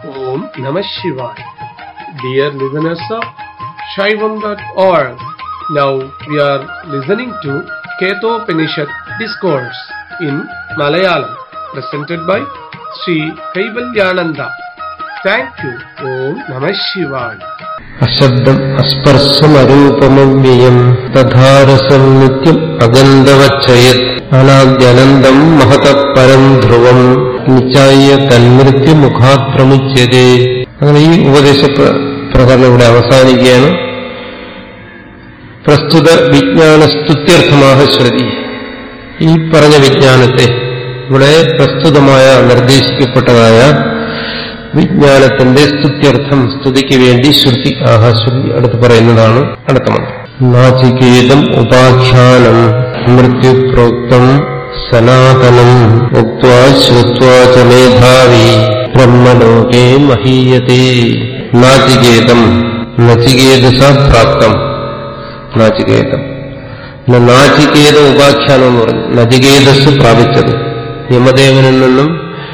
Om Namah Shivaya. Dear listeners of Shaivam.org, now we are listening to Ketopanishad Discourse in Malayalam, presented by Sri Kaivalyananda. Thank you. Om Namah Shivaya. അശബ്ദം അസ്പർശമരൂപമവ്യയം തഥാരസം നിത്യം അഗന്ധവച്ചയത് അനാദ്യനന്തം മഹത പരം ധ്രുവം നിശ്ചായ തന്മൃത്യുമുഖാത് പ്രമുച്യതേ അങ്ങനെ ഈ ഉപദേശ പ്ര- പ്രകരണം ഇവിടെ അവസാനിക്കുകയാണ് പ്രസ്തുത വിജ്ഞാനസ്തുത്യർത്ഥമാക ശ്രുതി ഈ പറഞ്ഞ വിജ്ഞാനത്തെ ഇവിടെ പ്രസ്തുതമായ നിർദ്ദേശിക്കപ്പെട്ടതായ വിജ്ഞാനത്തിന്റെ സ്തുത്യർത്ഥം സ്തുതിക്ക് വേണ്ടി ശ്രുതി ആഹ ശ്രുതി അടുത്ത് പറയുന്നതാണ് അടുത്ത മന്ത്രം നാചികേതം ഉപാഖ്യാനം മൃത്യുപ്രോക്തം സനാതനം ഉക്വാ ശ്രുത്വാ ച മേധാവി ബ്രഹ്മലോകേ മഹീയത്തെ നാചികേതം നചികേതസ പ്രാപ്തം നാചികേതം പിന്നെ നാചികേത ഉപാഖ്യാനം എന്ന് പറഞ്ഞു നചികേതസ് പ്രാപിച്ചത് യമദേവനിൽ നിന്നും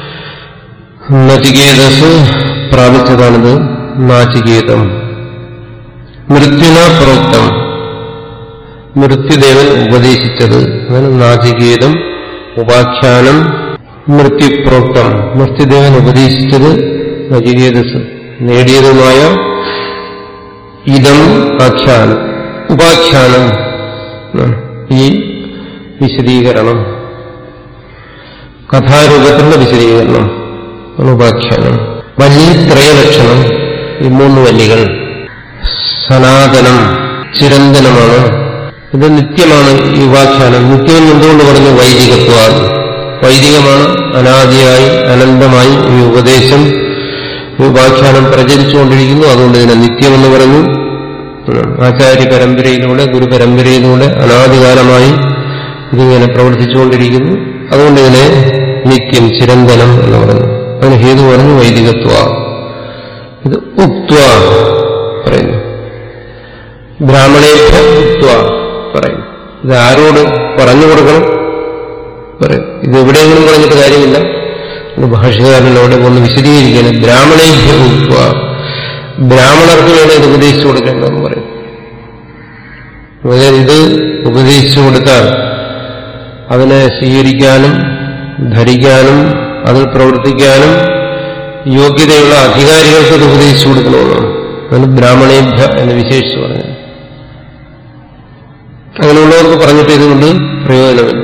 നചികേതസ് പ്രാപിച്ചതാണിത് നാചികേതം മൃത്യുന പ്രോക്തം മൃത്യുദേവൻ ഉപദേശിച്ചത് അതാണ് നാചികേതം ഉപാഖ്യാനം മൃത്യുപ്രോക്തം മൃത്യുദേവൻ ഉപദേശിച്ചത് നചികേതസ് നേടിയതുമായ ഇതം ആഖ്യാനം ഉപാഖ്യാനം എന്നാണ് ഈ വിശദീകരണം കഥാരൂപത്തിലുള്ള വിശദീകരണം ഉപാഖ്യാനം വലിയ ത്രയലക്ഷണം ഈ മൂന്ന് വല്ലികൾ സനാതനം ചിരന്തനമാണ് ഇത് നിത്യമാണ് ഈ ഉപാഖ്യാനം നിത്യം എന്തുകൊണ്ട് പറഞ്ഞു വൈദികത്വ വൈദികമാണ് അനാദിയായി അനന്തമായി ഈ ഉപദേശം ഈ ഉപാഖ്യാനം പ്രചരിച്ചുകൊണ്ടിരിക്കുന്നു അതുകൊണ്ട് ഇതിനെ നിത്യമെന്ന് പറഞ്ഞു ആചാര്യ പരമ്പരയിലൂടെ ഗുരു പരമ്പരയിലൂടെ അനാദികാലമായി ഇതിങ്ങനെ പ്രവർത്തിച്ചുകൊണ്ടിരിക്കുന്നു അതുകൊണ്ട് ഇതിനെ നിത്യം ചിരന്തനം എന്ന് പറഞ്ഞു അതിന് ഹേതു പറഞ്ഞു വൈദികത്വ ഇത് ഉക്വ പറയുന്നു ബ്രാഹ്മണേഭ്യ ഉക്വ പറയുന്നു ഇത് ആരോട് പറഞ്ഞു കൊടുക്കണം പറയും ഇത് എവിടെയെങ്കിലും പറഞ്ഞിട്ട് കാര്യമില്ല ഇത് ഭാഷകാരനോട് ഒന്ന് വിശദീകരിക്കണം ബ്രാഹ്മണേഭ്യ ഉക്വ ബ്രാഹ്മണർക്ക് വേണം ഇത് ഉപദേശിച്ചു കൊടുക്കേണ്ടതെന്ന് പറയും അതായത് ഇത് ഉപദേശിച്ചു കൊടുത്താൽ അതിനെ സ്വീകരിക്കാനും ധരിക്കാനും അതിൽ പ്രവർത്തിക്കാനും യോഗ്യതയുള്ള അധികാരികൾക്ക് ഇത് ഉപദേശിച്ചു കൊടുക്കണമെന്നാണ് അതിന് ബ്രാഹ്മണേഭ്യ എന്ന് വിശേഷിച്ച് പറഞ്ഞു അങ്ങനെയുള്ളവർക്ക് പറഞ്ഞിട്ട് ഇതുകൊണ്ട് പ്രയോജനമില്ല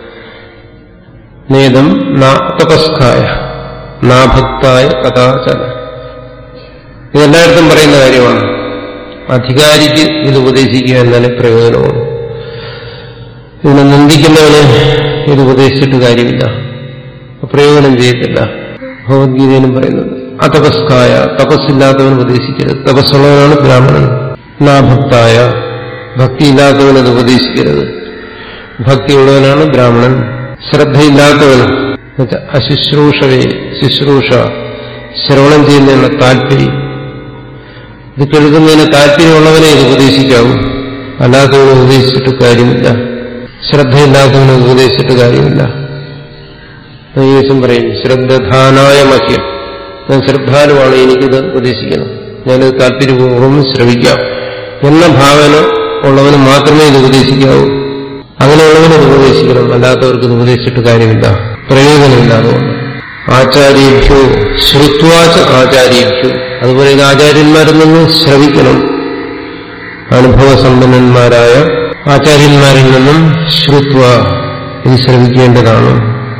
നേതം തപസ്കായ നാഭക്തായ കഥാചന ഇതെല്ലായിടത്തും പറയുന്ന കാര്യമാണ് അധികാരിക്ക് ഇത് ഉപദേശിക്കുക എന്നാലേ പ്രയോജനമാണ് ഇതിനെ നിന്ദിക്കുന്നവന് ഇത് ഉപദേശിച്ചിട്ട് കാര്യമില്ല പ്രയോജനം ചെയ്യത്തില്ല ഭഗവത്ഗീതയിലും പറയുന്നത് അതപസ്കായ തപസ്സില്ലാത്തവൻ ഉപദേശിക്കരുത് തപസ്സുള്ളവനാണ് ബ്രാഹ്മണൻ നാഭക്തായ ഭക്തിയില്ലാത്തവൻ അത് ഉപദേശിക്കരുത് ഭക്തിയുള്ളവനാണ് ബ്രാഹ്മണൻ ശ്രദ്ധയില്ലാത്തവൻ എന്നുവെച്ചാൽ അശുശ്രൂഷവേ ശുശ്രൂഷ ശ്രവണം ചെയ്യുന്നതിനുള്ള താല്പര്യം ഇത് കേൾക്കുന്നതിന് താല്പര്യമുള്ളവനെ ഇത് ഉപദേശിക്കാവൂ അല്ലാത്തവനെ ഉപദേശിച്ചിട്ട് കാര്യമില്ല ശ്രദ്ധയില്ലാത്തവനെ ഉപദേശിച്ചിട്ട് കാര്യമില്ല യേശും പറയും ശ്രദ്ധാനായ മഹ്യം ഞാൻ ശ്രദ്ധാലുവാണ് എനിക്കിത് ഉപദേശിക്കണം ഞാനിത് താല്പര്യപൂർവ്വം ശ്രവിക്കാം എന്ന ഭാവന ഉള്ളവന് മാത്രമേ ഇത് ഉപദേശിക്കാവൂ അങ്ങനെയുള്ളവന് ഇത് ഉപദേശിക്കണം അല്ലാത്തവർക്ക് ഇത് ഉപദേശിച്ചിട്ട് കാര്യമില്ല പ്രയോജനമില്ല അതുകൊണ്ട് ആചാര്യേഭ്യോ ശ്രുത്വാച ആചാര്യേഭ്യോ അതുപോലെ ഇത് ആചാര്യന്മാരിൽ നിന്ന് ശ്രവിക്കണം അനുഭവസമ്പന്നന്മാരായ ആചാര്യന്മാരിൽ നിന്നും ശ്രുത്വ ഇത് ശ്രവിക്കേണ്ടതാണ്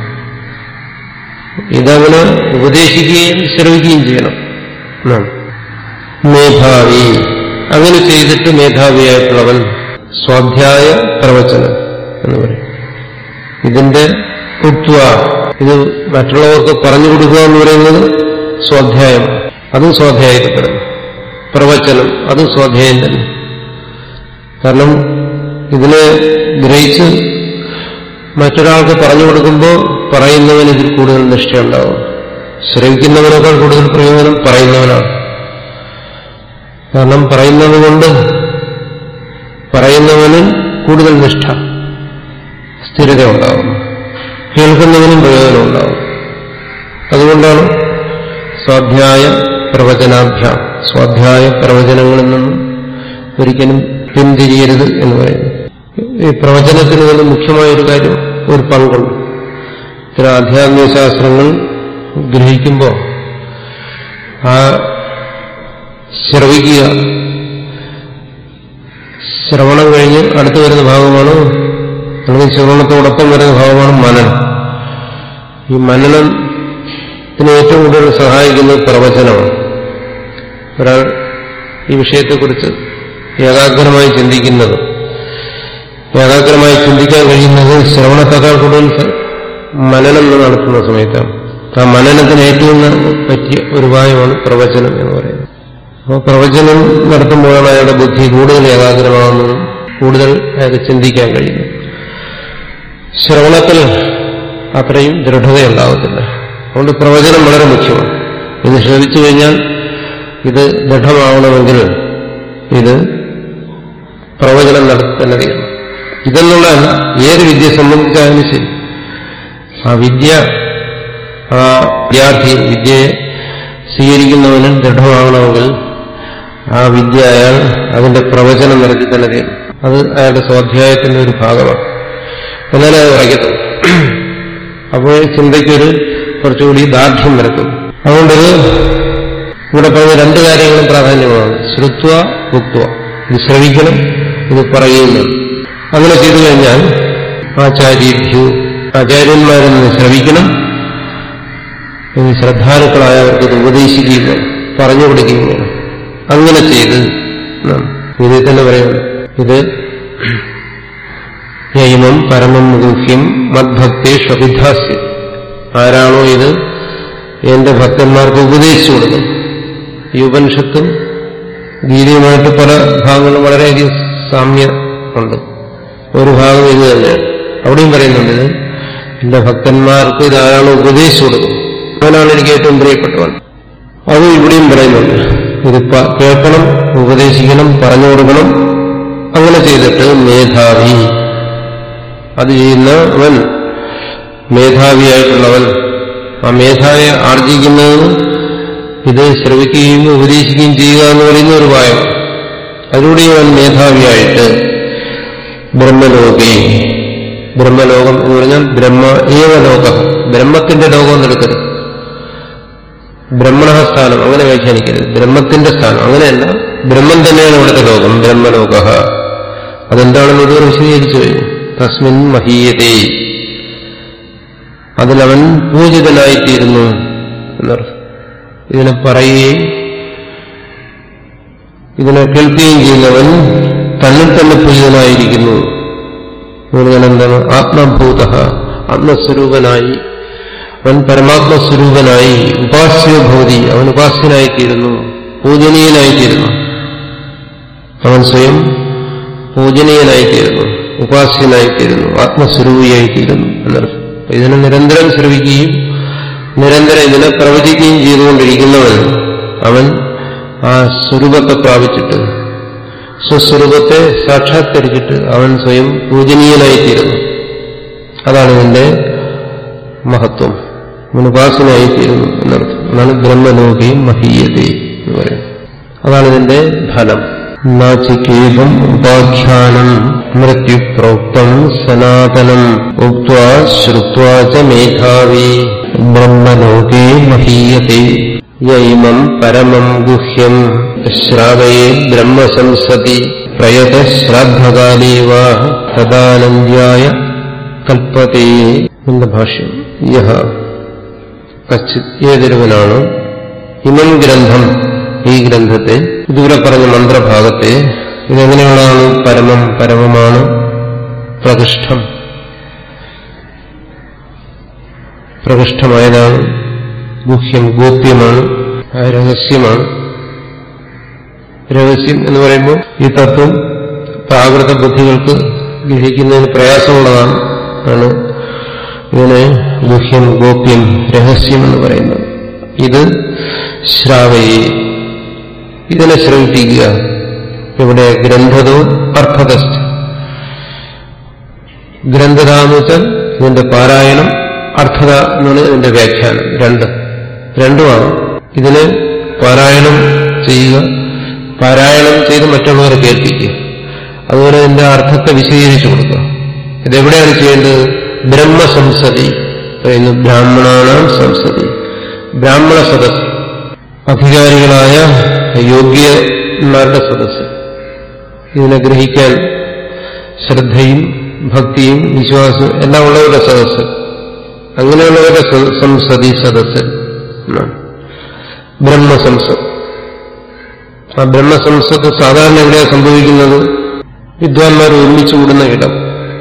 ഇതങ്ങനെ ഉപദേശിക്കുകയും ശ്രവിക്കുകയും ചെയ്യണം എന്നാണ് മേധാവി അങ്ങനെ ചെയ്തിട്ട് മേധാവിയായിട്ടുള്ളവൻ സ്വാധ്യായ പ്രവചനം എന്ന് പറയും ഇതിന്റെ ഉത്വ ഇത് മറ്റുള്ളവർക്ക് പറഞ്ഞു കൊടുക്കുക എന്ന് പറയുന്നത് സ്വാധ്യായം അതും സ്വാധ്യായത്തിൽപ്പെടുന്നു പ്രവചനം അതും സ്വാധ്യായം തന്നെ കാരണം ഇതിനെ ഗ്രഹിച്ച് മറ്റൊരാൾക്ക് പറഞ്ഞു കൊടുക്കുമ്പോൾ പറയുന്നവന് ഇതിൽ കൂടുതൽ നിഷ്ഠയുണ്ടാവും ശ്രവിക്കുന്നവനേക്കാൾ കൂടുതൽ പ്രയോജനം പറയുന്നവനാണ് കാരണം പറയുന്നത് കൊണ്ട് പറയുന്നവന് കൂടുതൽ നിഷ്ഠ സ്ഥിരത ഉണ്ടാകും കേൾക്കുന്നതിനും പ്രയോജനം ഉണ്ടാകും അതുകൊണ്ടാണ് സ്വാധ്യായ പ്രവചനാഭ്യാം സ്വാധ്യായ പ്രവചനങ്ങളിൽ നിന്നും ഒരിക്കലും പിന്തിരിയരുത് എന്ന് പറയുന്നു ഈ പ്രവചനത്തിന് തന്നെ മുഖ്യമായൊരു കാര്യം ഒരു പങ്കുണ്ട് ഇത്തരം ആധ്യാത്മിക ശാസ്ത്രങ്ങൾ ഗ്രഹിക്കുമ്പോൾ ആ ശ്രവിക്കുക ശ്രവണം കഴിഞ്ഞ് അടുത്ത് വരുന്ന ഭാഗമാണ് അല്ലെങ്കിൽ ശ്രവണത്തോടൊപ്പം വരുന്ന ഭാഗമാണ് മനനം ഈ മനനത്തിന് ഏറ്റവും കൂടുതൽ സഹായിക്കുന്നത് പ്രവചനമാണ് ഒരാൾ ഈ വിഷയത്തെക്കുറിച്ച് ഏകാഗ്രമായി ചിന്തിക്കുന്നത് ഏകാഗ്രമായി ചിന്തിക്കാൻ കഴിയുന്നത് ശ്രവണത്തേക്കാൾ കൂടുതൽ മനനം നടത്തുന്ന സമയത്താണ് ആ മനനത്തിന് ഏറ്റവും പറ്റിയ ഒരു ഉപായമാണ് പ്രവചനം എന്ന് പറയുന്നത് അപ്പോൾ പ്രവചനം നടത്തുമ്പോഴാണ് അയാളുടെ ബുദ്ധി കൂടുതൽ ഏകാഗ്രമാകുന്നതും കൂടുതൽ അയാൾക്ക് ചിന്തിക്കാൻ കഴിയുന്നത് ശ്രവണത്തിൽ അത്രയും ദൃഢതയുണ്ടാവത്തില്ല അതുകൊണ്ട് പ്രവചനം വളരെ മുഖ്യമാണ് ഇത് ശ്രമിച്ചു കഴിഞ്ഞാൽ ഇത് ദൃഢമാവണമെങ്കിൽ ഇത് പ്രവചനം നടത്തി തന്നെ തീരണം ഇതെന്നുള്ളതല്ല ഏത് വിദ്യ സംബന്ധിച്ചായാലും ശരി ആ വിദ്യ ആ വിദ്യാർത്ഥി വിദ്യയെ സ്വീകരിക്കുന്നവന് ദൃഢമാകണമെങ്കിൽ ആ വിദ്യ അയാൾ അതിന്റെ പ്രവചനം നടത്തി തന്നെ തീരും അത് അയാളുടെ സ്വാധ്യായത്തിന്റെ ഒരു ഭാഗമാണ് എന്നാലേ അത് വായിക്കത്തുള്ളൂ അപ്പോൾ ചിന്തയ്ക്കൊരു കുറച്ചുകൂടി ദാർഢ്യം വരത്തും അതുകൊണ്ടത് ഇവിടെ പറഞ്ഞ രണ്ട് കാര്യങ്ങളും പ്രാധാന്യമാണ് ശ്രുത്വ ഉക്വ ഇത് ശ്രവിക്കണം ഇത് പറയുകയും വേണം അങ്ങനെ ചെയ്തു കഴിഞ്ഞാൽ ആചാര്യഭ്യു ആചാര്യന്മാരിൽ നിന്ന് ശ്രവിക്കണം ഇത് ശ്രദ്ധാലുക്കളായവർക്ക് ഇത് ഉപദേശിക്കുകയും വേണം പറഞ്ഞു കൊടുക്കുകയും വേണം അങ്ങനെ ചെയ്ത് ഇതിൽ തന്നെ പറയുന്നു ഇത് യൈമം പരമം ഗുഹ്യം മദ്ഭക്തേഷ് അഭിധാസ്യ ആരാണോ ഇത് എന്റെ ഭക്തന്മാർക്ക് ഉപദേശിച്ചു കൊടുക്കും ഈ ഉപനിഷത്തും ഗീതയുമായിട്ട് പല ഭാഗങ്ങളും വളരെയധികം സാമ്യ ഉണ്ട് ഒരു ഭാഗം ഇത് തന്നെയാണ് അവിടെയും പറയുന്നുണ്ട് ഇത് എന്റെ ഭക്തന്മാർക്ക് ഇത് ആരാണോ ഉപദേശിച്ചു കൊടുക്കും അവനാണ് എനിക്ക് ഏറ്റവും പ്രിയപ്പെട്ടവൻ അത് ഇവിടെയും പറയുന്നുണ്ട് ഇത് കേൾക്കണം ഉപദേശിക്കണം പറഞ്ഞു കൊടുക്കണം അങ്ങനെ ചെയ്തിട്ട് മേധാവി അത് ചെയ്യുന്നവൻ മേധാവിയായിട്ടുള്ളവൻ ആ മേധാവിയെ ആർജിക്കുന്നത് ഇത് ശ്രവിക്കുകയും ഉപദേശിക്കുകയും ചെയ്യുക എന്ന് പറയുന്ന ഒരു ഉപായം അതിലൂടെ അവൻ മേധാവിയായിട്ട് ബ്രഹ്മലോകി ബ്രഹ്മലോകം എന്ന് പറഞ്ഞാൽ ബ്രഹ്മ ഏവലോകം ബ്രഹ്മത്തിന്റെ ലോകം എന്നെടുക്കരുത് ബ്രഹ്മണ സ്ഥാനം അങ്ങനെ വ്യാഖ്യാനിക്കരുത് ബ്രഹ്മത്തിന്റെ സ്ഥാനം അങ്ങനെയല്ല ബ്രഹ്മം തന്നെയാണ് ഇവിടുത്തെ ലോകം ബ്രഹ്മലോക അതെന്താണെന്ന് ഇതുവരെ വിശദീകരിച്ചു കഴിഞ്ഞു തസ്മിൻ മഹീയതേ അതിലവൻ പൂജിതനായിത്തീരുന്നു എന്നർത്ഥം ഇതിനെ പറയുകയും ഇതിനെ കേൾക്കുകയും ചെയ്യുന്നവൻ തന്നിൽ തന്നെ പൂജിതനായിരിക്കുന്നു പറഞ്ഞാൽ എന്താണ് ആത്മഭൂത ആത്മസ്വരൂപനായി അവൻ പരമാത്മസ്വരൂപനായി ഉപാസ്യഭൂതി അവൻ ഉപാസ്യനായിത്തീരുന്നു പൂജനീയനായിത്തീരുന്നു അവൻ സ്വയം പൂജനീയനായിത്തീരുന്നു ഉപാസ്യനായിത്തീരുന്നു ആത്മസ്വരൂപിയായിത്തീരുന്നു എന്നർത്ഥം ഇതിനെ നിരന്തരം ശ്രവിക്കുകയും നിരന്തരം ഇതിനെ പ്രവചിക്കുകയും ചെയ്തുകൊണ്ടിരിക്കുന്നവൻ അവൻ ആ സ്വരൂപത്തെ പ്രാപിച്ചിട്ട് സ്വസ്വരൂപത്തെ സാക്ഷാത്കരിച്ചിട്ട് അവൻ സ്വയം പൂജനീയനായിത്തീരുന്നു അതാണ് ഇതിന്റെ മഹത്വം അവൻ ഉപാസനായിത്തീരുന്നു എന്നർത്ഥം അതാണ് ബ്രഹ്മലോകയും മഹീയതേ എന്ന് പറയുന്നത് അതാണ് ഇതിന്റെ ഫലം നാചികേതം ഉപാഖ്യാനം മൃത്യുപ്രോക്തം സനാതനം ഉക്വാ ശ്രുവാ ച മേധാവി ബ്രഹ്മലോകേ മഹീയത്തെ യൈമം പരമം ഗുഹ്യം ശ്രാവയേ ബ്രഹ്മസംസതി പ്രയത ശ്രാദ്ധകാലേവ തദാനന്ദ്യായ കൽപ്പതേ എന്ന ഭാഷ്യം യഹ കച്ചിത് ഏതൊരുവനാണ് ഇമം ഗ്രന്ഥം ഈ ഗ്രന്ഥത്തെ ഇതുവരെ പറഞ്ഞ മന്ത്രഭാഗത്തെ ഇതെങ്ങനെയുള്ളതാണ് പരമം പരമമാണ് പ്രകൃഷ്ടം പ്രകൃഷ്ടമായതാണ് ഗുഹ്യം ഗോപ്യമാണ് രഹസ്യമാണ് രഹസ്യം എന്ന് പറയുമ്പോൾ ഈ തത്വം പ്രാകൃത ബുദ്ധികൾക്ക് ഗ്രഹിക്കുന്നതിന് പ്രയാസമുള്ളതാണ് ആണ് ഇതിനെ ഗുഹ്യം ഗോപ്യം രഹസ്യം എന്ന് പറയുന്നത് ഇത് ശ്രാവയെ ഇതിനെ ശ്രമിപ്പിക്കുക ഇവിടെ ഗ്രന്ഥതോ അർത്ഥതസ്ഥ ഗ്രന്ഥത എന്ന് വെച്ചാൽ ഇതിന്റെ പാരായണം അർത്ഥത എന്നാണ് ഇതിന്റെ വ്യാഖ്യാനം രണ്ട് രണ്ടുമാണ് ഇതിന് പാരായണം ചെയ്യുക പാരായണം ചെയ്ത് മറ്റുള്ളവരെ കേൾപ്പിക്കുക അതുപോലെ ഇതിന്റെ അർത്ഥത്തെ വിശദീകരിച്ചു കൊടുക്കുക ഇതെവിടെയാണ് ചെയ്യേണ്ടത് ബ്രഹ്മസംസതി പറയുന്നു ബ്രാഹ്മണാനാം സംസതി ബ്രാഹ്മണ സദസ് അധികാരികളായ യോഗ്യന്മാരുടെ സദസ് ഇതിനെ ഗ്രഹിക്കാൻ ശ്രദ്ധയും ഭക്തിയും വിശ്വാസവും എല്ലാം ഉള്ളവരുടെ സദസ് അങ്ങനെയുള്ളവരുടെ സ- സംസതി സദസ് എന്നാണ് ബ്രഹ്മസംസദ് ആ ബ്രഹ്മസംസദ് സാധാരണ എവിടെയാണ് സംഭവിക്കുന്നത് വിദ്വാൻമാർ ഒരുമിച്ച് കൂടുന്ന ഇടം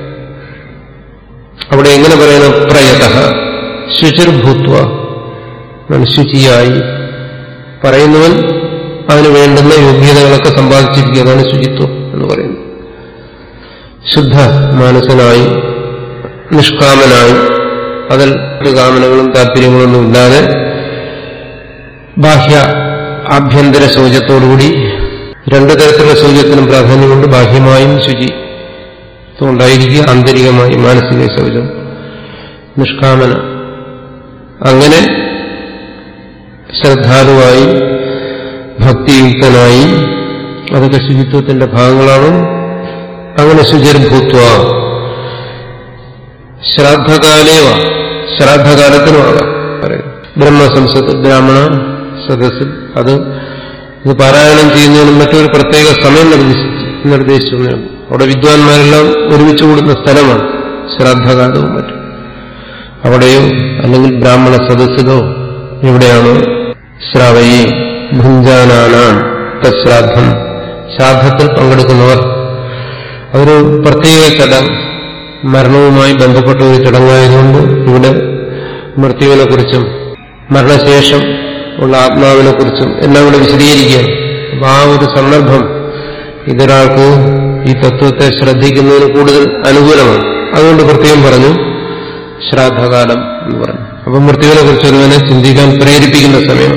അവിടെ എങ്ങനെ പറയുന്നു പ്രയത ശുചിർഭൂത്വ അവൻ ശുചിയായി പറയുന്നവൻ അവന് വേണ്ടുന്ന യോഗ്യതകളൊക്കെ സമ്പാദിച്ചിരിക്കുക അതാണ് ശുചിത്വം എന്ന് പറയുന്നത് ശുദ്ധ മാനസനായി നിഷ്കാമനായി അതിൽ ഒരു കാമനകളും താല്പര്യങ്ങളൊന്നും ഇല്ലാതെ ബാഹ്യ ആഭ്യന്തര ശൗചത്തോടുകൂടി രണ്ടു തരത്തിലുള്ള ശൗചത്തിനും പ്രാധാന്യമുണ്ട് ബാഹ്യമായും ശുചി ഉണ്ടായിരിക്കുക ആന്തരികമായി മാനസിക ശൗചം നിഷ്കാമന അങ്ങനെ ശ്രദ്ധാലുവായി ഭക്തിയുക്തനായി അതൊക്കെ ശുചിത്വത്തിന്റെ ഭാഗങ്ങളാണ് അങ്ങനെ ശുചിർഭൂത്വ ശ്രാദ്ധകാലേവ ശ്രാദ്ധകാലത്തിനുമാകാം പറയും ബ്രഹ്മസംസത്ത് ബ്രാഹ്മണ സദസ്സിൽ അത് ഇത് പാരായണം ചെയ്യുന്നതിനും മറ്റൊരു പ്രത്യേക സമയം നിർദ്ദേശിച്ചു നിർദ്ദേശിച്ചു എന്നേ ഉള്ളൂ. അവിടെ വിദ്വാൻമാരെല്ലാം ഒരുമിച്ച് കൂടുന്ന സ്ഥലമാണ് ശ്രാദ്ധകാലവും മറ്റും അവിടെയോ അല്ലെങ്കിൽ ബ്രാഹ്മണ സദസ്സിലോ എവിടെയാണോ ശ്രാവയെ ഭുഞ്ചാനാനാൻ തശ്രാദ്ധം ശ്രാദ്ധത്തിൽ പങ്കെടുക്കുന്നവർ അതൊരു പ്രത്യേക ചടം മരണവുമായി ബന്ധപ്പെട്ട ഒരു ചടങ്ങായതുകൊണ്ട് ഇവിടെ മൃത്യുവിനെ കുറിച്ചും മരണശേഷം ഉള്ള ആത്മാവിനെ കുറിച്ചും എല്ലാം ഇവിടെ വിശദീകരിക്കുകയാണ് അപ്പൊ ആ ഒരു സന്ദർഭം ഇതൊരാൾക്ക് ഈ തത്വത്തെ ശ്രദ്ധിക്കുന്നതിന് കൂടുതൽ അനുകൂലമാണ് അതുകൊണ്ട് പ്രത്യേകം പറഞ്ഞു ശ്രാദ്ധകാലം എന്ന് പറഞ്ഞു അപ്പൊ മൃത്യുവിനെ കുറിച്ച് ഒരുവനെ ചിന്തിക്കാൻ പ്രേരിപ്പിക്കുന്ന സമയം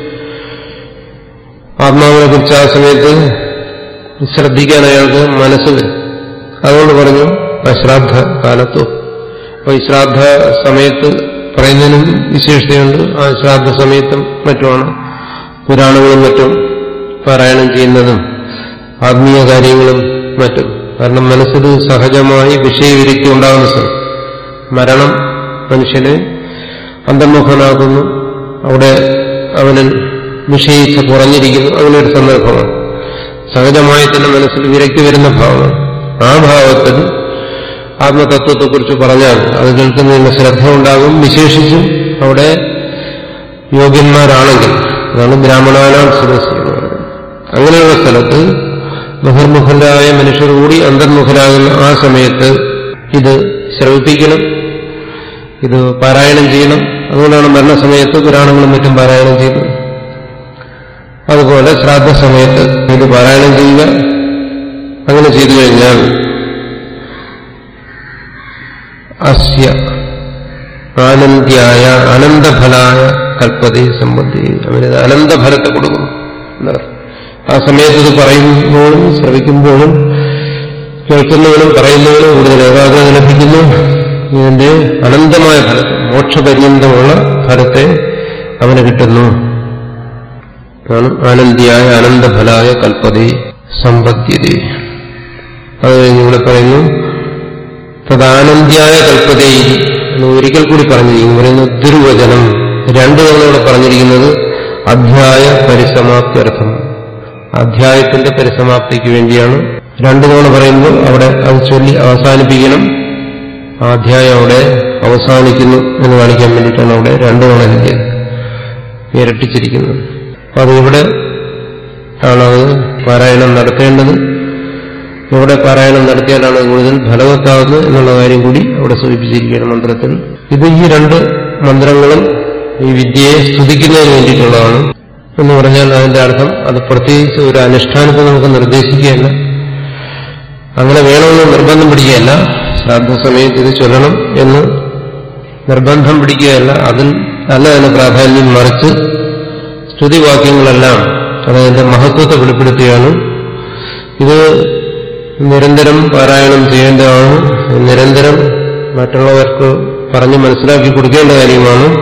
ആത്മാവിനെ കുറിച്ച് ആ സമയത്ത് ശ്രദ്ധിക്കാൻ അയാൾക്ക് മനസ്സ് വരും അതുകൊണ്ട് പറഞ്ഞു അശ്രാദ്ധ കാലത്തോ അപ്പൊ ഈ ശ്രാദ്ധ സമയത്ത് പറയുന്നതിനും വിശേഷതയുണ്ട് ആ ശ്രാദ്ധ സമയത്തും മറ്റുമാണ് പുരാണങ്ങളും മറ്റും പാരായണം ചെയ്യുന്നതും ആത്മീയ കാര്യങ്ങളും മറ്റും കാരണം മനസ്സിൽ സഹജമായി വിഷയവിരുത്തി ഉണ്ടാകുന്ന സമയം മരണം മനുഷ്യനെ അന്തർമുഖനാകുന്നു അവിടെ അവന് വിഷയിച്ച് കുറഞ്ഞിരിക്കുന്നു അങ്ങനെ ഒരു സന്ദർഭമാണ് സഹജമായി തന്നെ മനസ്സിൽ വിരക്തി വരുന്ന ഭാവമാണ് ആ ഭാവത്തിൽ ആത്മതത്വത്തെക്കുറിച്ച് പറഞ്ഞാൽ അത് കേൾക്കുന്നതിന് ശ്രദ്ധ ഉണ്ടാകും വിശേഷിച്ചും അവിടെ യോഗ്യന്മാരാണെങ്കിൽ അതാണ് ബ്രാഹ്മണാനാം സദസ് എന്ന് പറയുന്നത് അങ്ങനെയുള്ള സ്ഥലത്ത് ബഹിർമുഖരായ മനുഷ്യർ കൂടി അന്തർമുഖരാകുന്ന ആ സമയത്ത് ഇത് ശ്രവിപ്പിക്കണം ഇത് പാരായണം ചെയ്യണം അതുകൊണ്ടാണ് മരണസമയത്ത് പുരാണങ്ങളും മറ്റും പാരായണം ചെയ്യുന്നത് അതുപോലെ ശ്രാദ്ധ സമയത്ത് ഇത് പാരായണം ചെയ്യുക അങ്ങനെ ചെയ്തു കഴിഞ്ഞാൽ അസ്യ ആനന്ദ്യായ അനന്തഫലായ കൽപ്പതയെ സംബന്ധി അവനത് അനന്തഫലത്തെ കൊടുക്കുന്നു എന്നർത്ഥം ആ സമയത്ത് ഇത് പറയുമ്പോഴും ശ്രവിക്കുമ്പോഴും കേൾക്കുന്നവനും പറയുന്നവനും കൂടുതൽ ഏകാഗ്രത ലഭിക്കുന്നു ഇതിന്റെ അനന്തമായ ഫലം മോക്ഷപര്യന്തമുള്ള ഫലത്തെ അവന് കിട്ടുന്നു ആണ് ആനന്ദിയായ അനന്തഫലായ കൽപ്പതയെ സമ്പദ്യത അത് കഴിഞ്ഞ് ഇവിടെ പറയുന്നു തദാനന്ദ്യായ കൽപ്പതയെ എന്ന് ഒരിക്കൽ കൂടി പറഞ്ഞിരിക്കുന്നു പറയുന്നു ദുർവചനം രണ്ടു തവണ ഇവിടെ പറഞ്ഞിരിക്കുന്നത് അധ്യായ പരിസമാപ്ത്യർത്ഥം അധ്യായത്തിന്റെ പരിസമാപ്തിക്ക് വേണ്ടിയാണ് രണ്ടു തവണ പറയുമ്പോൾ അവിടെ അത് ചൊല്ലി അവസാനിപ്പിക്കണം ആ അധ്യായം അവിടെ അവസാനിക്കുന്നു എന്ന് കാണിക്കാൻ വേണ്ടിയിട്ടാണ് അവിടെ രണ്ടു തവണ ഇതിന്റെ ഇരട്ടിച്ചിരിക്കുന്നത് അപ്പൊ അത് ഇവിടെ ആണത് പാരായണം നടത്തേണ്ടത് എവിടെ പാരായണം നടത്തിയാലാണ് കൂടുതൽ ഫലവത്താകുന്നത് എന്നുള്ള കാര്യം കൂടി അവിടെ സൂചിപ്പിച്ചിരിക്കുകയാണ് മന്ത്രത്തിൽ ഇത് ഈ രണ്ട് മന്ത്രങ്ങളും ഈ വിദ്യയെ സ്തുതിക്കുന്നതിന് വേണ്ടിയിട്ടുള്ളതാണ് എന്ന് പറഞ്ഞാൽ അതിന്റെ അർത്ഥം അത് പ്രത്യേകിച്ച് ഒരു അനുഷ്ഠാനത്തെ നമുക്ക് നിർദ്ദേശിക്കുകയല്ല അങ്ങനെ വേണമെന്ന് നിർബന്ധം പിടിക്കുകയല്ല ശ്രാദ്ധ സമയത്ത് ഇത് ചൊല്ലണം എന്ന് നിർബന്ധം പിടിക്കുകയല്ല അതിൽ അല്ല അതിന് പ്രാധാന്യം മറിച്ച് സ്തുതിവാക്യങ്ങളെല്ലാം അതതിന്റെ മഹത്വത്തെ വെളിപ്പെടുത്തുകയാണ് ഇത് നിരന്തരം പാരായണം ചെയ്യേണ്ടതാണ് നിരന്തരം മറ്റുള്ളവർക്ക് പറഞ്ഞ് മനസ്സിലാക്കി കൊടുക്കേണ്ട കാര്യമാണ്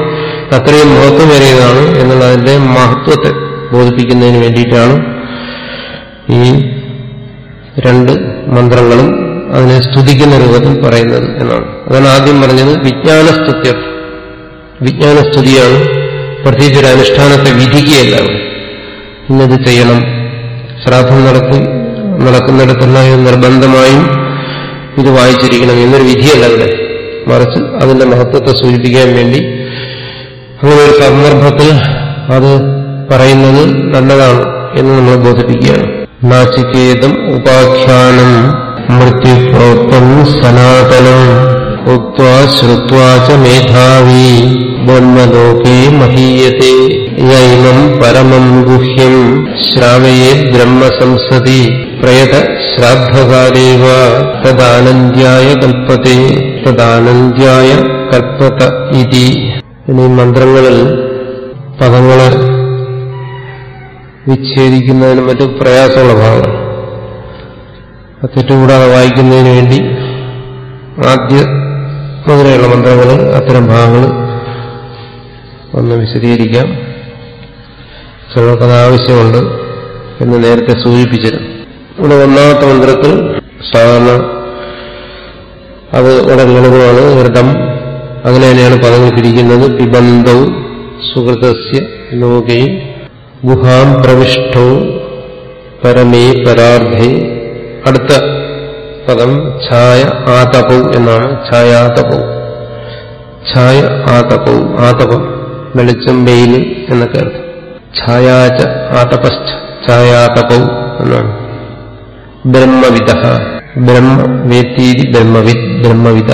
അത്രയും മഹത്വമേറിയതാണ് എന്നുള്ളതിന്റെ മഹത്വത്തെ ബോധിപ്പിക്കുന്നതിന് വേണ്ടിയിട്ടാണ് ഈ രണ്ട് മന്ത്രങ്ങളും അതിനെ സ്തുതിക്കുന്ന രൂപത്തിൽ പറയുന്നത് എന്നാണ് അതാണ് ആദ്യം പറഞ്ഞത് വിജ്ഞാനസ്തുത്യർ വിജ്ഞാനസ്തുതിയാണ് പ്രത്യേകിച്ച് ഒരു അനുഷ്ഠാനത്തെ വിധിക്കുകയല്ല അവിടെ ഇന്നത് ചെയ്യണം ശ്രാദ്ധം നടത്തി നടക്കുന്നിടത്തെല്ലാം ഇത് നിർബന്ധമായും ഇത് വായിച്ചിരിക്കണം എന്നൊരു വിധിയല്ല ഇവിടെ മറിച്ച് അതിന്റെ മഹത്വത്തെ സൂചിപ്പിക്കാൻ വേണ്ടി അങ്ങനെ ഒരു സന്ദർഭത്തിൽ അത് പറയുന്നത് നല്ലതാണ് എന്ന് നമ്മൾ ബോധിപ്പിക്കുകയാണ് നാചികേതം ഉപാഖ്യാനം മൃത്യുപ്രോക്തം സനാതനം ഉക്വാ ശ്രുത്വാ ച മേധാവി ബ്രഹ്മലോകേ മഹീയത്തെ യൈനം പരമം ഗുഹ്യം ശ്രാവയേ ബ്രഹ്മസംസതി പ്രയത ശ്രാദ്ധകാലേവ തദാനന്ദ്യായ കൽപ്പത്തെ തദാനന്ദ്യായ കൽപ്പത ഇതി എന്നീ മന്ത്രങ്ങളിൽ പദങ്ങളെ വിച്ഛേദിക്കുന്നതിന് മറ്റു പ്രയാസമുള്ള ഭാഗങ്ങൾ തെറ്റുകൂടാതെ വായിക്കുന്നതിന് വേണ്ടി ആദ്യ മുതലെയുള്ള മന്ത്രങ്ങളിൽ അത്തരം ഭാഗങ്ങൾ ഒന്ന് വിശദീകരിക്കാം ചിലർക്കത് ആവശ്യമുണ്ട് എന്ന് നേരത്തെ സൂചിപ്പിച്ചിരുന്നു ഇവിടെ ഒന്നാമത്തെ മന്ത്രത്തിൽ സാധാരണ അത് വളരെ ലളിതമാണ് വ്രതം അങ്ങനെ തന്നെയാണ് പദങ്ങൾ പിരിക്കുന്നത് പിബന്ധവും സുഹൃതസ്യ ലോകയും ഗുഹാം പ്രവിഷ്ടവും പരമേ പരാർദ്ധേ അടുത്ത പദം ഛായ ആതപവും എന്നാണ് ഛായാതപവും ഛായ ആതപവും ആതപം വെളിച്ചം വെയിൽ എന്നൊക്കെ അർത്ഥം ഛായാച ആതപശ്ച ഛായാതപവും എന്നാണ് ബ്രഹ്മവിദ ബ്രഹ്മ വേത്തീതി ബ്രഹ്മവിദ് ബ്രഹ്മവിദ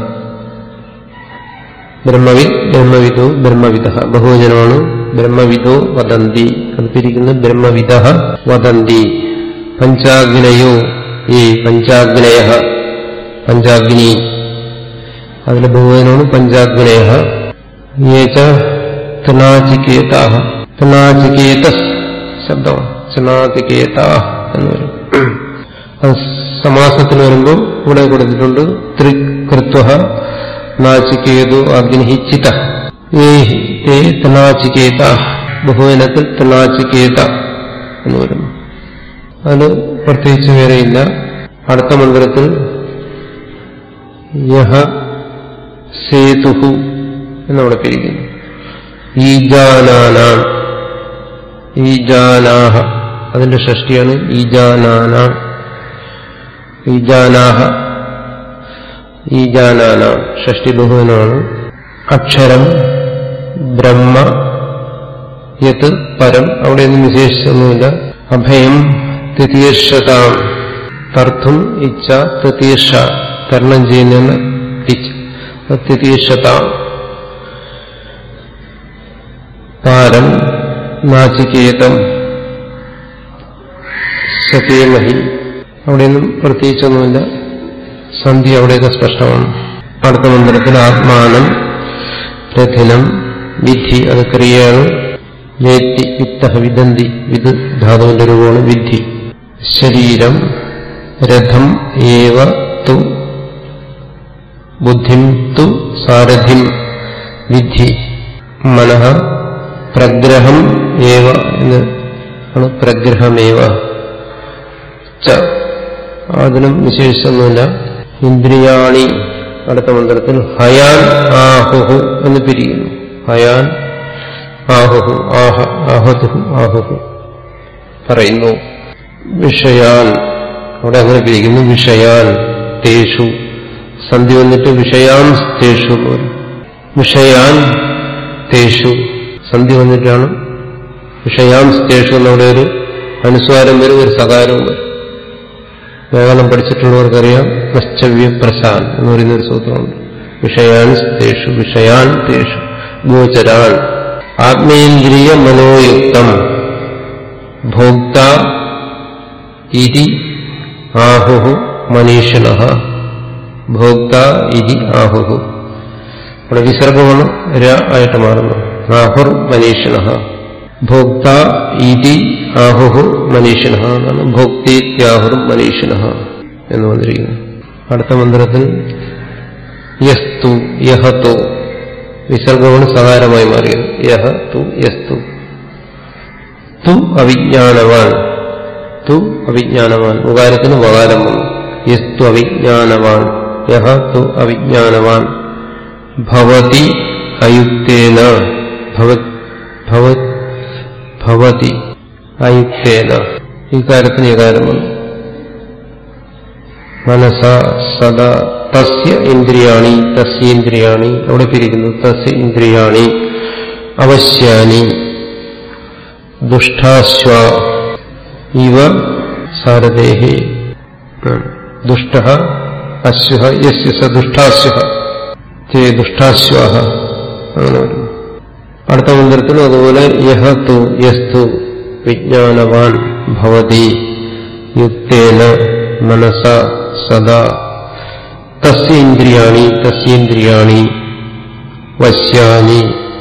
ബ്രഹ്മവിദ് ബ്രഹ്മവിദോ ബഹുവചനമാണ് ബഹുവചനമാണ് ബ്രഹ്മവിദോ വദന്തി അത് പിരിക്കുന്നത് ബ്രഹ്മവിദ വദന്തി പഞ്ചാഗ്നയോ ഈ പഞ്ചാഗ്നയ പഞ്ചാഗ്നി അതിലെ ബഹുവചനമാണ് പഞ്ചാഗ്നയ യേച തനാചികേത തനാചികേത ശബ്ദമാണ് ചനാചികേത എന്ന് വരും അത് സമാസത്തിന് വരുമ്പോൾ ഇവിടെ കൊടുത്തിട്ടുണ്ട് ത്രികൃത്വ നാചികേതു അഗ്നി ചിത ഏ തനാചികേത ബഹുവനത്തിൽ തനാചികേത എന്ന് വരുന്നു അത് പ്രത്യേകിച്ച് വേറെയില്ല അടുത്ത മന്ത്രത്തിൽ യഹ സേതുഹു എന്നവിടെ പിരിക്കുന്നു ഈജാനാനാൻ ഈജാനാഹ അതിന്റെ ഷഷ്ടിയാണ് ഈജാനാന ഈജാനാഹ ഈജാനാന ഷഷ്ടി ബഹുവനാണ് അക്ഷരം ബ്രഹ്മ യത് പരം അവിടെയൊന്നും വിശേഷിച്ചൊന്നുമില്ല അഭയം തൃതീർഷതാം തർത്തും ഇച്ഛ തൃതീർഷ തരണം ചെയ്യുന്ന തൃതീർഷതാം പാരം നാചികേതം സതേമഹി അവിടെയൊന്നും പ്രത്യേകിച്ചൊന്നുമില്ല സന്ധി അവിടെയൊക്കെ സ്പഷ്ടമാണ് അടുത്ത മന്ത്രത്തിൽ ആത്മാനം രഥിനം വിധി അത് ക്രിയയാണ് വേത്തി വിത്ത വിദന്തി വിത് ധാതുവിന്റെ രൂപമാണ് വിധി ശരീരം രഥം ഏവ തു ബുദ്ധിം തു സാരഥിം വിധി മനഃ പ്രഗ്രഹം ഏവ എന്ന് ആണ് പ്രഗ്രഹമേവ ച അതിനും വിശേഷിച്ചൊന്നുമില്ല ഇന്ദ്രിയാണി അടുത്ത മന്ത്രത്തിൽ ഹയാൻ ആഹുഹു എന്ന് പിരിയുന്നു ഹയാൻ ആഹുഹു ആഹ ആഹതുഹു ആഹുഹു പറയുന്നു വിഷയാൻ അവിടെ അങ്ങനെ പിരിക്കുന്നു വിഷയാൻ തേഷു സന്ധി വന്നിട്ട് വിഷയാൻ തേഷു എന്ന് പറയും. വിഷയാൻ തേഷു സന്ധി വന്നിട്ടാണ് വിഷയാം തേഷു എന്നവിടെ ഒരു അനുസ്വാരം വരും ഒരു സകാരവും വരും വ്യാകരണം പഠിച്ചിട്ടുള്ളവർക്കറിയാം പശ്ചവ്യ പ്രശാൻ എന്ന് പറയുന്ന ഒരു സൂത്രമുണ്ട് വിഷയാൻ തേഷു വിഷയാൻ തേഷു ഗോചരാൻ ആത്മേന്ദ്രിയ മനോയുക്തം ഭോക്ത ഇതി ആഹുഹു മനീഷിണ ഭോക്ത ഇതി ആഹുഹു ഇവിടെ വിസർഗമാണ് ര ആയിട്ട് മാറുന്നു ആഹുർ മനീഷിണ ഭോക്ത ഇതി ആഹുഹു മനീഷിണ എന്നാണ് ഭോക്തീത്യാഹുർ മനീഷിണ എന്ന് വന്നിരിക്കുന്നു അടുത്ത മന്ത്രത്തിൽ യസ്തു യഹത്തോ വിസർഗമാണ് സകാരമായി മാറിയത് യഹ തു യസ്തു തു അവിജ്ഞാനവാൻ തു അവിജ്ഞാനവാൻ ഉകാരത്തിന് വകാരം വന്നു യസ്തു അവിജ്ഞാനവാൻ യഹ തു അവിജ്ഞാനവാൻ ഭവതി അയുക്തേന ഭവത് ഭവത് ഭവതി അയുക്തേന ഈ കാര്യത്തിന് ഏകാരം വന്നു മനസ സദ തസ്യ ഇന്ദ്രിയാണി തസ്യേന്ദ്രിയാണി അവിടെ പിരിക്കുന്നു തസ്യ ഇന്ദ്രിയാണി അവശ്യാനി ദുഷ്ടാശ്വ ഇവ സാരഥേഹി ദുഷ്ട അശ്വ യസ്യ സ ദുഷ്ടാശ്വ തേ ദുഷ്ടാശ്വാഹ അങ്ങനെ വരുന്നു അടുത്ത മന്ത്രത്തിലും അതുപോലെ യഹ തു യസ്തു വിജ്ഞാനവാൻ ഭവതി യുക്തേന മനസ സദാ തസ്യേന്ദ്രിയാണി തസ്യേന്ദ്രിയാണി വശ്യാനി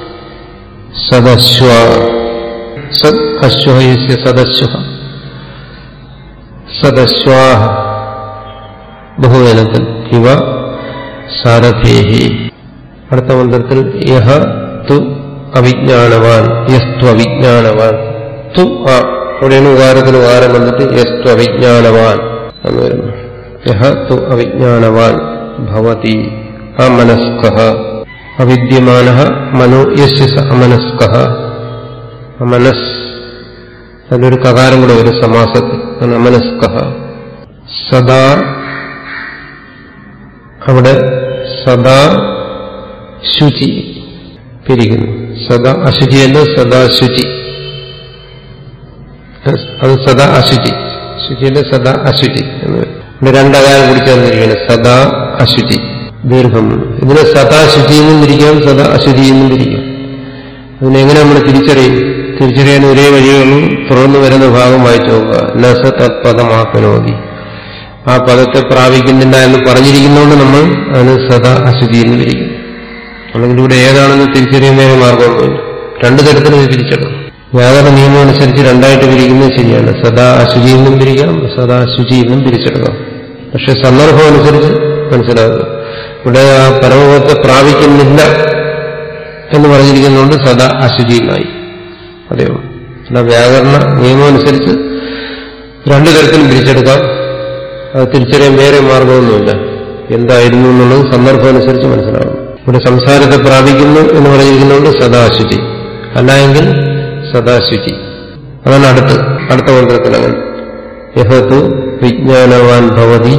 സദശ്വ സദ് അശ്വ യസ്യ സദശ്വ സദശ്വാഹ ബഹുവനത്തിൽ ഇവ സാരഥേഹി അടുത്ത മന്ത്രത്തിൽ യഹ തു അവിജ്ഞാനവാൻ യസ്തു അവിജ്ഞാനവാൻ തു ആ അവിടെയാണ് ഉകാരത്തിന് ഉകാരം വന്നിട്ട് യസ്തു അവിജ്ഞാനവാൻ എന്ന് വരുന്നു യഹ തു അവിജ്ഞാനവാൻ ഭവതി അമനസ്ക അവിദ്യമാന മനോ യസ്യ സ അമനസ്ക അമനസ് അതിലൊരു കകാരം കൂടെ ഒരു സമാസത്തിൽ അമനസ്ക സദാ അവിടെ സദാ ശുചി പിരിക്കുന്നു സദാ അശുചി എന്ന് സദാ ശുചി അത് സദാ അശുചി ശുചിയുടെ സദാ അശുചി എന്ന് വരും. ഇവിടെ രണ്ടകാരം കൂടി ചേർന്നിരിക്കുകയാണ് സദാ അശുചി ദീർഘം ഇതിനെ സദാ ശുചി എന്നും തിരിക്കാം സദാ അശുചി എന്നും തിരിക്കാം അതിനെങ്ങനെ നമ്മൾ തിരിച്ചറിയും തിരിച്ചറിയാൻ ഒരേ വഴിയുള്ളൂ തുറന്നു വരുന്ന ഭാഗം വായിച്ചു നോക്കുക നസ തത്പദമാക്കനോതി ആ പദത്തെ പ്രാപിക്കുന്നില്ല എന്ന് പറഞ്ഞിരിക്കുന്നതുകൊണ്ട് നമ്മൾ അതിന് സദാ അശുചി എന്ന് തിരിക്കും അല്ലെങ്കിൽ ഇവിടെ ഏതാണെന്ന് തിരിച്ചറിയുന്നതിന് മാർഗമൊന്നുമില്ല രണ്ടു തരത്തിൽ ഇത് തിരിച്ചറിയണം വ്യാകരണ നിയമം അനുസരിച്ച് രണ്ടായിട്ട് പിരിക്കുന്നത് ശരിയാണ് സദാ അശുചി എന്നും പിരിക്കാം സദാ ശുചി എന്നും പിരിച്ചെടുക്കാം പക്ഷെ സന്ദർഭം അനുസരിച്ച് മനസ്സിലാകുക ഇവിടെ ആ പരമപദത്തെ പ്രാപിക്കുന്നില്ല എന്ന് പറഞ്ഞിരിക്കുന്നതുകൊണ്ട് സദാ അശുചിയുമായി അതെയോ അല്ല വ്യാകരണ നിയമം അനുസരിച്ച് രണ്ടു തരത്തിലും തിരിച്ചെടുക്കാം അത് തിരിച്ചറിയാൻ വേറെ മാർഗമൊന്നുമില്ല എന്തായിരുന്നു എന്നുള്ളത് സന്ദർഭം അനുസരിച്ച് മനസ്സിലാകും ഇവിടെ സംസാരത്തെ പ്രാപിക്കുന്നു എന്ന് പറഞ്ഞിരിക്കുന്നതുകൊണ്ട് സദാശുചി അല്ല എങ്കിൽ സദാശുചി അതാണ് അടുത്ത് അടുത്ത മന്ത്രത്തിൽ അങ്ങനെ യഹത്തു വിജ്ഞാനവാൻ ഭവതി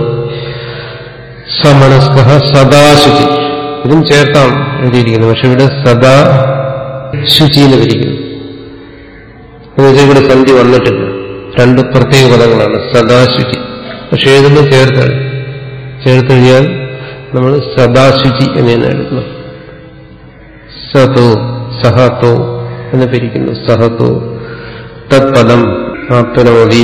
സമനസ്ക സദാശുചി ഇതും ചേർത്താം എഴുതിയിരിക്കുന്നു പക്ഷെ ഇവിടെ സദാ ശുചി എന്ന് തിരിക്കുന്നു എന്നുവെച്ചാൽ ഇവിടെ സന്ധി വന്നിട്ടില്ല രണ്ട് പ്രത്യേക പദങ്ങളാണ് സദാശുചി പക്ഷെ എഴുതുമ്പോൾ ചേർത്ത് ചേർത്തെഴുതിയാൽ നമ്മൾ സദാശുചി എന്നാണ് എഴുതുന്നത് സതോ സഹതോ എന്ന് പിരിക്കുന്നു സഹതോ തത്പദം ആപ്തനോതി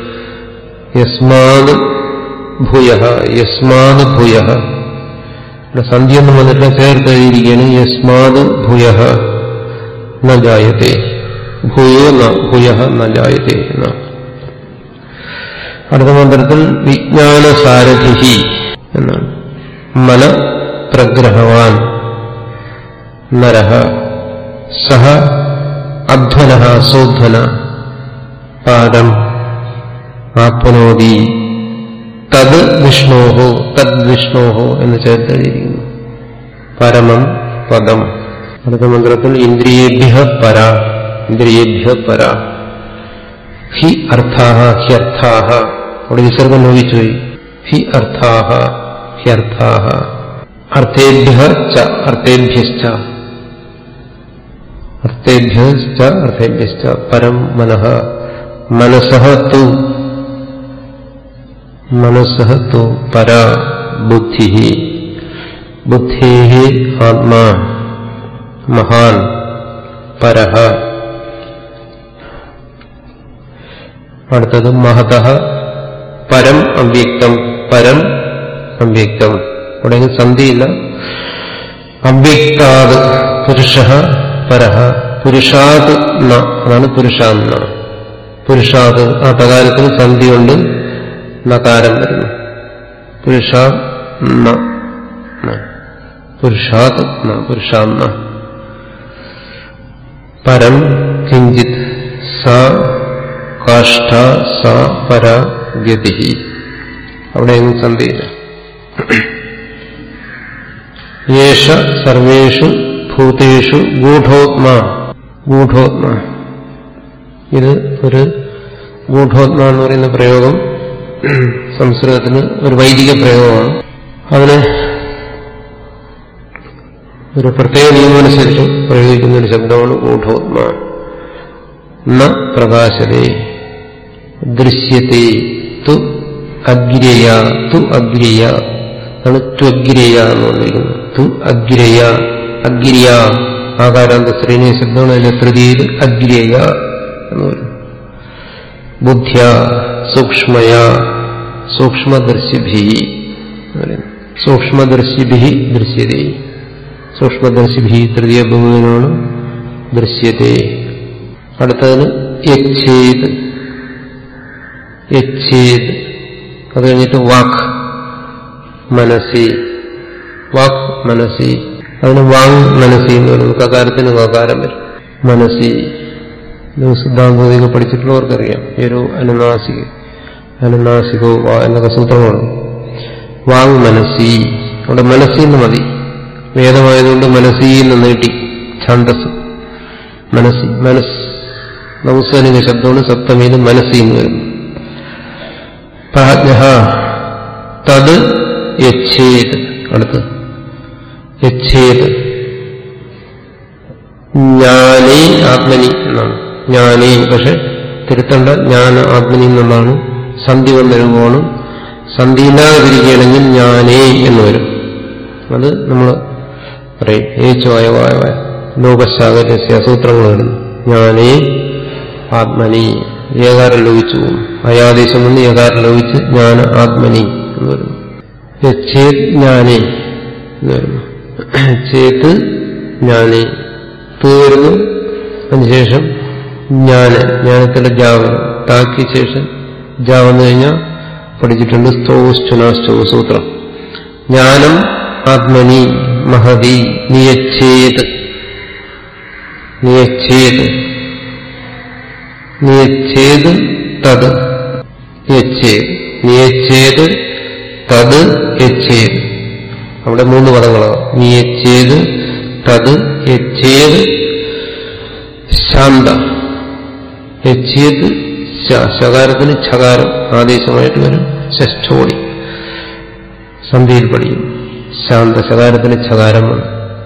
യസ്മാത് ഭൂയ യസ്മാത് ഭൂയ ഇവിടെ സന്ധ്യൊന്നും വന്നിട്ട് ചേർത്ത് എഴുതിയിരിക്കുകയാണ് യസ്മാത് ഭൂയ ന ജായത്തെ ഭൂയോ ന ഭൂയ ന ജായത്തെ എന്നാണ് അടുത്ത മന്ത്രത്തിൽ വിജ്ഞാനസാരഥി എന്നാണ് മന പ്രഗ്രഹവാൻ നരഹ സഹ അധ്വന സോധ്വന പാദം ആപ്നോതി തത് വിഷ്ണോഹോ തദ് വിഷ്ണോഹോ എന്ന് ചേർത്തെഴുതിയിരിക്കുന്നു പരമം പദം അടുത്ത മന്ത്രത്തിൽ ഇന്ദ്രിയേഭ്യ പര ഇന്ദ്രിയേഭ്യ പര ഹി അർത്ഥാഹ ഹ്യർത്ഥാഹ അവിടെ വിസർഗം ലോപിച്ചു പോയി ഹി അർത്ഥാഹ ഹ്യർത്ഥാഹ അർത്ഥേഭ്യ ച അർത്ഥേഭ്യശ്ച അർത്ഥേഭ്യശ്ച അർത്ഥേഭ്യശ്ച പരം മനഃ മനസഃ തു മനസഃ തു പര ബുദ്ധി ബുദ്ധേ ആത്മാ മഹാൻ പരഹ അടുത്തത് മഹത പരം അവ്യക്തം പരം അവ്യക്തം ഇവിടെ സന്ധിയില്ല അവ്യക്താത് പുരുഷ പരഹ പുരുഷാത് ന അതാണ് പുരുഷാന്ന പുരുഷാത് ആ പ്രകാരത്തിന് സന്ധി കൊണ്ട് നകാരം വരുന്നു പുരുഷ ന പുരുഷാത് ന പുരുഷാന്ന പരം കിഞ്ചിത് സ കാഷ്ഠ സ പര ഗതി അവിടെയൊന്നും സന്ധിയില്ല യേശ സർവേഷു ഭൂതേഷു ഗൂഢോത്മാ ഗൂഢോത്മാ ഇത് ഒരു ഗൂഢോത്മ എന്ന് പറയുന്ന പ്രയോഗം സംസ്കൃതത്തിന് ഒരു വൈദിക പ്രയോഗമാണ് അതിന് ഒരു പ്രത്യേക നിയമമനുസരിച്ച് പ്രയോഗിക്കുന്ന ഒരു ശബ്ദമാണ് ഗൂഢോത്മ ന പ്രകാശതേ ദൃശ്യത്തെ തു അഗ്രയ തു അഗ്രയ ആണ് ത്വഗ്രയ എന്ന് പറഞ്ഞിരിക്കുന്നത് തു അഗ്രയ അഗ്രയ ആകാരാന്ത ശ്രേണീയ ശബ്ദമാണ് അതിന്റെ തൃതിയിൽ അഗ്രയ എന്ന് പറയുന്നു ബുദ്ധ്യ സൂക്ഷ്മയ സൂക്ഷ്മദർശിഭി സൂക്ഷ്മദർശിഭി ദൃശ്യതേ സൂക്ഷ്മദർശിഭി തൃതീയ ബഹുവിനാണ് ദൃശ്യത്തെ അടുത്തതിന് യച്ഛേത് യച്ഛേത് അത് കഴിഞ്ഞിട്ട് വാക്ക് മനസ്സി വാക്ക് മനസ്സി അതിന് വാങ് മനസ്സി എന്ന് പറയുന്നത് കകാരത്തിന് കകാരം വരും മനസ്സി സിദ്ധാന്തമൊക്കെ പഠിച്ചിട്ടുള്ളവർക്കറിയാം ഈ ഒരു അനുനാസിക അനുനാസികോ വാ എന്നൊക്കെ സൂത്രമാണ് വാങ് മനസ്സി അവിടെ മനസ്സിന്ന് മതി വേദമായതുകൊണ്ട് മനസ്സിന്ന് നീട്ടി ഛാന്തസ് മനസ്സി മനസ് നൗസാനിക ശബ്ദമാണ് സപ്തമിയിൽ മനസ്സി എന്ന് വരുന്നു പ്രാജ്ഞ തത് യച്ഛേത് അടുത്ത് യച്ഛേത് ജ്ഞാനേ ആത്മനി എന്നാണ് ജ്ഞാനേ പക്ഷെ തിരുത്തേണ്ട ജ്ഞാന ആത്മനി എന്നുള്ളതാണ് സന്ധി വന്നൊരുപാണ് സന്ധി ഇല്ലാതിരിക്കുകയാണെങ്കിൽ ജ്ഞാനേ എന്ന് വരും അത് നമ്മൾ പറയും ഏച്ചുവായ വായ ലോകശാകരസ്യ സൂത്രങ്ങൾ വരുന്നു ജ്ഞാനേ ആത്മനി ഏകാരം ലോപിച്ചു പോകും അയാദേശം വന്ന് ഏകാരം ലോപിച്ച് ജ്ഞാന ആത്മനി എന്ന് വരുന്നു ചേത് ജ്ഞാനേ എന്ന് വരുന്നു ചേത്ത് ജ്ഞാനേ തു വരുന്നു അതിനുശേഷം ജ്ഞാന ജ്ഞാനത്തിന്റെ ജാവം താക്കിയ ശേഷം ജാ വന്നു കഴിഞ്ഞാൽ പഠിച്ചിട്ടുണ്ട് സ്തോസ്റ്റുനാസ്റ്റോ സൂത്രം ജ്ഞാനം ആത്മനി മഹതി നിയച്ഛേത് നിയച്ഛേത് നിയച്ഛേത് തത് യച്ഛേത് നിയച്ഛേത് തത് യച്ഛേത് അവിടെ മൂന്ന് പദങ്ങളാണ് നിയച്ഛേത് തത് യച്ഛേത് ശാന്ത യച്ഛേത് ശകാരത്തിന് ഛകാരം ആദേശമായിട്ട് വരും ഷഷ്ഠോടി സന്ധിയിൽ പഠിക്കും ശാന്ത ശകാരത്തിന് ഛകാരം വന്നു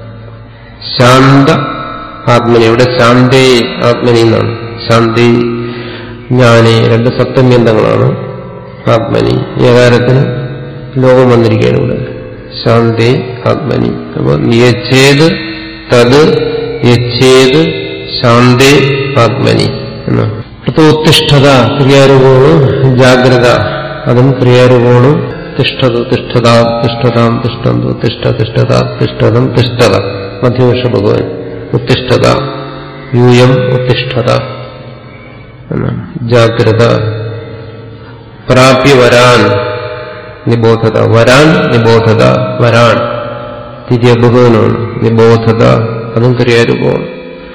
ശാന്ത ആത്മനി ഇവിടെ ശാന്തേ ആത്മനി എന്നാണ് ശാന്തി ജ്ഞാനെ രണ്ട് സപ്തമ്യന്തങ്ങളാണ് ആത്മനി ഏകാരത്തിന് ലോകം വന്നിരിക്കുകയാണ് ഇവിടെ ശാന്തേ ആത്മനി അപ്പൊ നിയച്ഛേത് തത് യച്ഛേത് ശാന്തേ ആത്മനി എന്നാണ് അടുത്ത ഉത്തിഷ്ഠത ക്രിയാരൂപമാണ് ജാഗ്രത അതും ക്രിയാരൂപമാണ് തിഷ്ഠത തിഷ്ഠത തിഷ്ഠതാം തിഷ്ഠന്തു തിഷ്ഠ തിഷ്ഠത തിഷ്ഠതം തിഷ്ഠത മധ്യവർഷ ഭഗവാൻ ഉത്തിഷ്ഠത യൂയം ഉത്തിഷ്ഠത എന്നാണ് ജാഗ്രത പ്രാപ്യ വരാൻ നിബോധത വരാൻ നിബോധത വരാൻ തിരിയ ബഹുവനാണ് നിബോധത അതും ക്രിയാരൂപമാണ്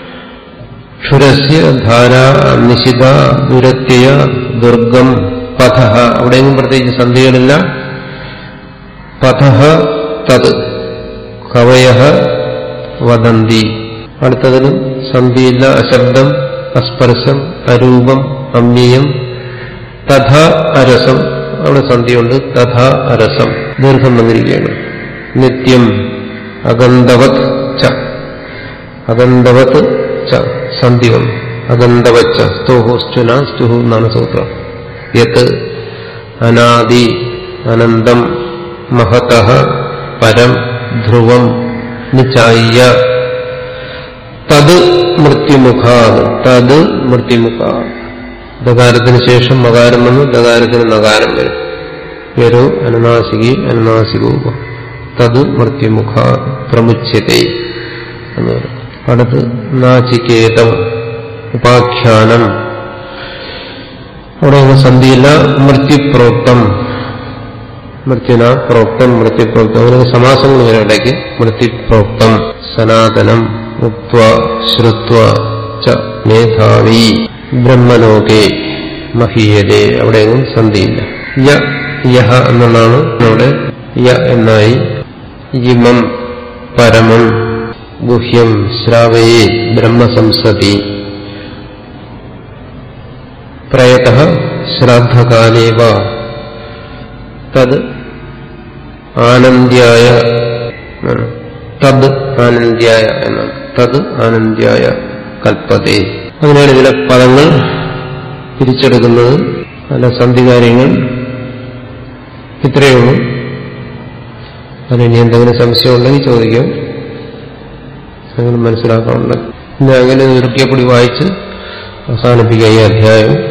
ക്ഷുരസ്യ ധാര നിശിത ദുരത്യയ ദുർഗം പഥ അവിടെയെങ്കിലും പ്രത്യേകിച്ച് സന്ധികളില്ല പഥ തത് കവയ വദന്തി അടുത്തതിനും സന്ധിയില്ല അശബ്ദം അസ്പർശം അരൂപം അമ്യയം തഥ അരസം അവിടെ സന്ധിയുണ്ട് തഥ അരസം ദീർഘം വന്നിരിക്കുകയാണ് നിത്യം അഗന്ധവത് ച അഗന്ധവത് ച സന്ധി വന്നു അഗന്ധവച്ച സ്തോഹോ സ്റ്റുന സ്റ്റുഹു എന്നാണ് സൂത്രം യത് അനാദി അനന്തം മഹത പരം ധ്രുവം നിചായ്യ തത് മൃത്യുമുഖാത് തത് മൃത്യുമുഖാത് ദകാരത്തിന് ശേഷം മകാരം വന്നു ദകാരത്തിന് നകാരം വരും പേരോ അനുനാസികി അനുനാസികവും തത് മൃത്യുമുഖ പ്രമുച്യത്തെ എന്ന് പറയും അടുത്ത് നാചികേതം ഉപാഖ്യാനം അവിടെ ഒന്നും സന്ധിയില്ല മൃത്യുപ്രോക്തം മൃത്യുന പ്രോക്തം മൃത്യുപ്രോക്തം അങ്ങനെ സമാസങ്ങൾ വരെ ഇടയ്ക്ക് മൃത്യുപ്രോക്തം സനാതനം ഉക്വ ശ്രുത്വ ച മേധാവി ബ്രഹ്മലോകെ മഹീയതേ അവിടെയൊന്നും സന്ധിയില്ല യ യഹ എന്നുള്ളതാണ് അവിടെ യ എന്നായി ഇമം പരമം ഗുഹ്യം ശ്രാവയെ ബ്രഹ്മസംസതി പ്രയത ശ്രാദ്ധകാലേവ തത് ആനന്ദ്യായ ആണ്. തത് ആനന്ദ്യായ എന്നാണ് തത് ആനന്ദ്യായ കൽപ്പതേ അങ്ങനെയാണ് ഇതിലെ പദങ്ങൾ തിരിച്ചെടുക്കുന്നത് അല്ല സന്ധികാര്യങ്ങൾ ഇത്രയേ ഉള്ളൂ അതിനി എന്തെങ്കിലും സംശയം ഉണ്ടെങ്കിൽ ചോദിക്കാം അങ്ങനെ മനസ്സിലാക്കാനുണ്ട് ഇനി അങ്ങനെ ദീർഘ്യപ്പൊടി വായിച്ച് അവസാനിപ്പിക്കുക ഈ അധ്യായം